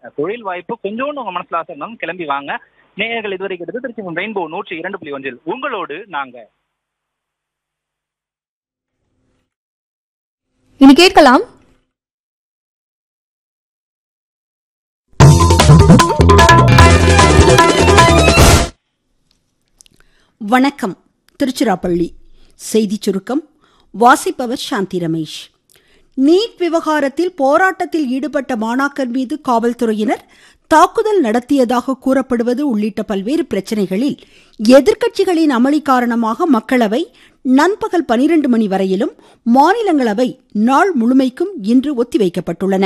தொழில் வாய்ப்பு கொஞ்சோண்டு உங்க மனசுல ஆசை இருந்தாலும் கிளம்பி வாங்க நேயர்கள் இதுவரை கிட்டத்தட்ட திருச்சி ரெயின்போ நூற்றி இரண்டு புள்ளி ஒன்றில் உங்களோடு நாங்க இனி கேட்கலாம் வணக்கம் திருச்சிராப்பள்ளி செய்திச் சுருக்கம் வாசிப்பவர் சாந்தி ரமேஷ் நீட் விவகாரத்தில் போராட்டத்தில் ஈடுபட்ட மாணாக்கர் மீது காவல்துறையினர் தாக்குதல் நடத்தியதாக கூறப்படுவது உள்ளிட்ட பல்வேறு பிரச்சனைகளில் எதிர்க்கட்சிகளின் அமளி காரணமாக மக்களவை நண்பகல் பனிரெண்டு மணி வரையிலும் மாநிலங்களவை நாள் முழுமைக்கும் இன்று ஒத்திவைக்கப்பட்டுள்ளன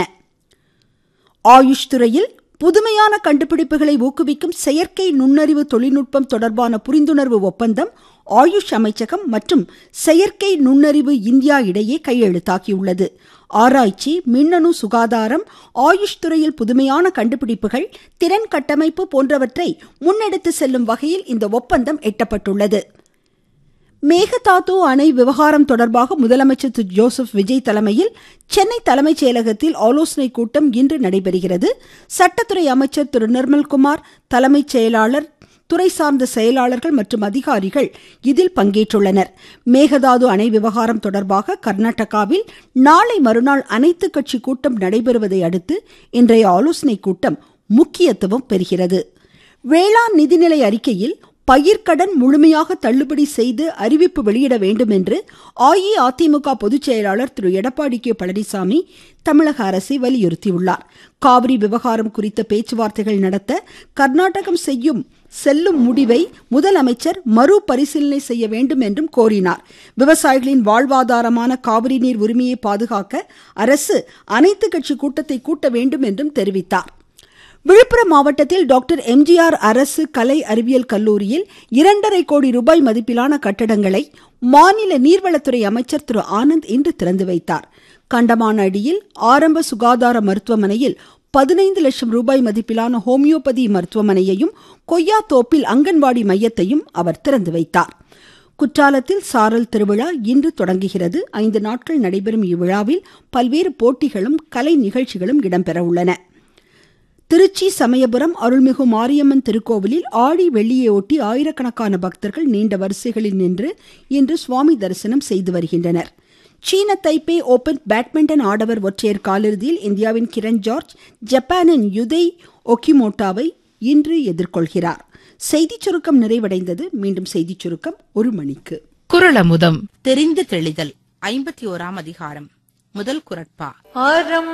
ஆயுஷ் துறையில் புதுமையான கண்டுபிடிப்புகளை ஊக்குவிக்கும் செயற்கை நுண்ணறிவு தொழில்நுட்பம் தொடர்பான புரிந்துணர்வு ஒப்பந்தம் ஆயுஷ் அமைச்சகம் மற்றும் செயற்கை நுண்ணறிவு இந்தியா இடையே கையெழுத்தாகியுள்ளது ஆராய்ச்சி மின்னணு சுகாதாரம் ஆயுஷ் துறையில் புதுமையான கண்டுபிடிப்புகள் திறன் கட்டமைப்பு போன்றவற்றை முன்னெடுத்து செல்லும் வகையில் இந்த ஒப்பந்தம் எட்டப்பட்டுள்ளது மேகதாது அணை விவகாரம் தொடர்பாக முதலமைச்சர் திரு ஜோசப் விஜய் தலைமையில் சென்னை தலைமைச் செயலகத்தில் ஆலோசனை கூட்டம் இன்று நடைபெறுகிறது சட்டத்துறை அமைச்சர் திரு நிர்மல்குமார் தலைமைச் செயலாளர் துறை சார்ந்த செயலாளர்கள் மற்றும் அதிகாரிகள் இதில் பங்கேற்றுள்ளனர் மேகதாது அணை விவகாரம் தொடர்பாக கர்நாடகாவில் நாளை மறுநாள் அனைத்து கட்சி கூட்டம் நடைபெறுவதை அடுத்து இன்றைய ஆலோசனை கூட்டம் முக்கியத்துவம் பெறுகிறது வேளாண் நிதிநிலை அறிக்கையில் பயிர்க்கடன் முழுமையாக தள்ளுபடி செய்து அறிவிப்பு வெளியிட வேண்டும் என்று அஇஅதிமுக பொதுச் செயலாளர் திரு எடப்பாடி கே பழனிசாமி தமிழக அரசை வலியுறுத்தியுள்ளார் காவிரி விவகாரம் குறித்த பேச்சுவார்த்தைகள் நடத்த கர்நாடகம் செய்யும் செல்லும் முடிவை முதலமைச்சர் மறுபரிசீலனை செய்ய வேண்டும் என்றும் கோரினார் விவசாயிகளின் வாழ்வாதாரமான காவிரி நீர் உரிமையை பாதுகாக்க அரசு அனைத்து கட்சி கூட்டத்தை கூட்ட வேண்டும் என்றும் தெரிவித்தார் விழுப்புரம் மாவட்டத்தில் டாக்டர் எம்ஜிஆர் அரசு கலை அறிவியல் கல்லூரியில் இரண்டரை கோடி ரூபாய் மதிப்பிலான கட்டடங்களை மாநில நீர்வளத்துறை அமைச்சர் திரு ஆனந்த் இன்று திறந்து வைத்தார் கண்டமானடியில் ஆரம்ப சுகாதார மருத்துவமனையில் பதினைந்து லட்சம் ரூபாய் மதிப்பிலான ஹோமியோபதி மருத்துவமனையையும் கொய்யாத்தோப்பில் அங்கன்வாடி மையத்தையும் அவர் திறந்து வைத்தார் குற்றாலத்தில் சாரல் திருவிழா இன்று தொடங்குகிறது ஐந்து நாட்கள் நடைபெறும் இவ்விழாவில் பல்வேறு போட்டிகளும் கலை நிகழ்ச்சிகளும் இடம்பெற உள்ளன திருச்சி சமயபுரம் அருள்மிகு மாரியம்மன் திருக்கோவிலில் ஆடி வெள்ளியை ஒட்டி ஆயிரக்கணக்கான பக்தர்கள் நீண்ட வரிசைகளில் நின்று இன்று சுவாமி தரிசனம் செய்து வருகின்றனர் சீன தைப்பே ஓபன் பேட்மிண்டன் ஆடவர் ஒற்றையர் காலிறுதியில் இந்தியாவின் கிரண் ஜார்ஜ் ஜப்பானின் யுதை ஒகிமோட்டாவை இன்று எதிர்கொள்கிறார் செய்திச் சுருக்கம் நிறைவடைந்தது மீண்டும் செய்திச் சுருக்கம் ஒரு மணிக்கு குரலமுதம் தெரிந்து தெளிதல் ஐம்பத்தி ஓராம் அதிகாரம் முதல் குரட்பா அறம்